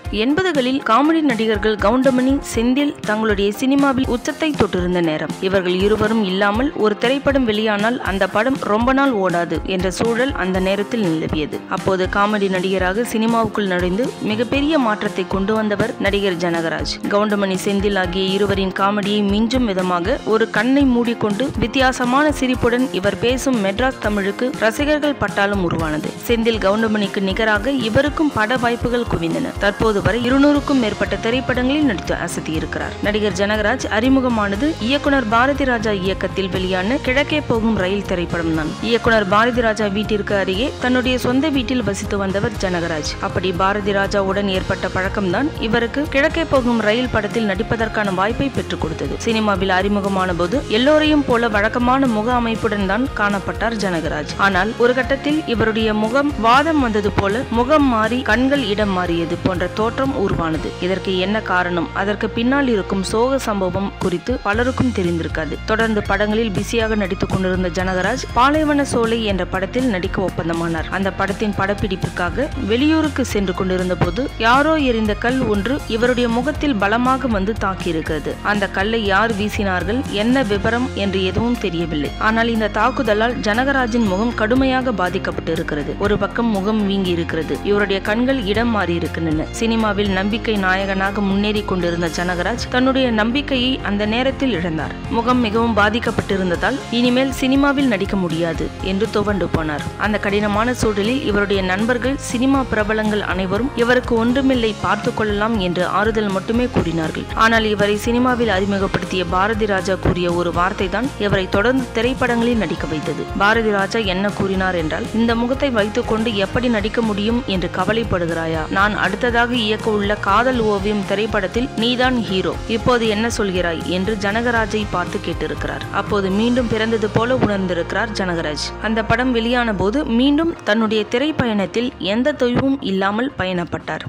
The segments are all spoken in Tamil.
எண்பதுகளில் காமெடி நடிகர்கள் கவுண்டமணி செந்தில் தங்களுடைய சினிமாவில் உச்சத்தை தொட்டிருந்த நேரம் இவர்கள் இருவரும் இல்லாமல் ஒரு திரைப்படம் வெளியானால் அந்த படம் ரொம்ப நாள் ஓடாது என்ற சூழல் அந்த நேரத்தில் நிலவியது அப்போது காமெடி நடிகராக சினிமாவுக்குள் நுழைந்து மிகப்பெரிய மாற்றத்தை கொண்டு வந்தவர் நடிகர் ஜனகராஜ் கவுண்டமணி செந்தில் ஆகிய இருவரின் காமெடியை மிஞ்சும் விதமாக ஒரு கண்ணை மூடிக்கொண்டு வித்தியாசமான சிரிப்புடன் இவர் பேசும் மெட்ராஸ் தமிழுக்கு ரசிகர்கள் பட்டாலும் உருவானது செந்தில் கவுண்டமணிக்கு நிகராக இவருக்கும் பட வாய்ப்புகள் குவிந்தன தற்போது வரை இருநூறுக்கும் மேற்பட்ட திரைப்படங்களில் நடித்து அசத்தியிருக்கிறார் நடிகர் ஜனகராஜ் அறிமுகமானது இயக்குனர் பாரதி ராஜா இயக்கத்தில் வெளியான கிழக்கே போகும் ரயில் திரைப்படம் தான் இயக்குனர் பாரதி ராஜா வீட்டிற்கு அருகே தன்னுடைய சொந்த வீட்டில் வசித்து வந்தவர் ஜனகராஜ் அப்படி பாரதி ராஜாவுடன் ஏற்பட்ட பழக்கம்தான் இவருக்கு கிழக்கே போகும் ரயில் படத்தில் நடிப்பதற்கான வாய்ப்பை பெற்றுக் கொடுத்தது சினிமாவில் அறிமுகமான போது எல்லோரையும் போல வழக்கமான முக அமைப்புடன் தான் காணப்பட்டார் ஜனகராஜ் ஆனால் ஒரு கட்டத்தில் இவருடைய முகம் வாதம் வந்தது போல முகம் மாறி கண்கள் இடம் மாறியது போன்ற தோற்றம் உருவானது இதற்கு என்ன காரணம் அதற்கு பின்னால் இருக்கும் சோக சம்பவம் குறித்து பலருக்கும் தெரிந்திருக்காது தொடர்ந்து படங்களில் பிஸியாக நடித்துக் கொண்டிருந்த ஜனகராஜ் பாலைவன சோலை என்ற படத்தில் நடிக்க ஒப்பந்தமானார் அந்த படத்தின் படப்பிடிப்புக்காக வெளியூருக்கு சென்று கொண்டிருந்த போது யாரோ எறிந்த கல் ஒன்று இவருடைய முகத்தில் பலமாக வந்து தாக்கியிருக்கிறது அந்த கல்லை யார் வீசினார்கள் என்ன விபரம் என்று எதுவும் தெரியவில்லை ஆனால் இந்த தாக்குதலால் ஜனகராஜின் முகம் கடுமையாக பாதிக்கப்பட்டு இருக்கிறது ஒரு பக்கம் முகம் வீங்கி இருக்கிறது இவருடைய கண்கள் இடம் மாறி இருக்கின்றன சினிமாவில் நம்பிக்கை நாயகனாக முன்னேறி கொண்டிருந்த ஜனகராஜ் தன்னுடைய நம்பிக்கையை அந்த நேரத்தில் இழந்தார் முகம் மிகவும் பாதிக்கப்பட்டிருந்ததால் இனிமேல் சினிமாவில் நடிக்க முடியாது என்று துவண்டு போனார் அந்த கடினமான சூழலில் இவருடைய நண்பர்கள் சினிமா பிரபலங்கள் அனைவரும் இவருக்கு ஒன்றுமில்லை பார்த்து கொள்ளலாம் என்று ஆறுதல் மட்டுமே கூறினார்கள் ஆனால் இவரை சினிமாவில் அறிமுகப்படுத்திய பாரதி ராஜா கூறிய ஒரு வார்த்தை தான் இவரை தொடர்ந்து திரைப்படங்களில் நடிக்க வைத்தது பாரதி ராஜா என்ன கூறினார் என்றால் இந்த முகத்தை வைத்துக்கொண்டு எப்படி நடிக்க முடியும் என்று கவலைப்படுகிறாயா நான் அடுத்ததாக இயக்க உள்ள காதல் ஓவியம் திரைப்படத்தில் நீதான் ஹீரோ இப்போது என்ன சொல்கிறாய் என்று ஜனகராஜை பார்த்து கேட்டிருக்கிறார் அப்போது மீண்டும் பிறந்தது போல உணர்ந்திருக்கிறார் ஜனகராஜ் அந்த படம் வெளியான போது மீண்டும் தன்னுடைய திரைப்பயணத்தில் எந்த தொய்வும் இல்லாமல் பயணப்பட்டார்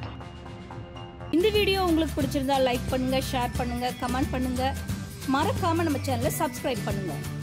இந்த வீடியோ உங்களுக்கு பிடிச்சிருந்தா லைக் பண்ணுங்க ஷேர் பண்ணுங்க கமெண்ட் பண்ணுங்க மறக்காம நம்ம சேனலை சப்ஸ்கிரைப் பண்ணுங்க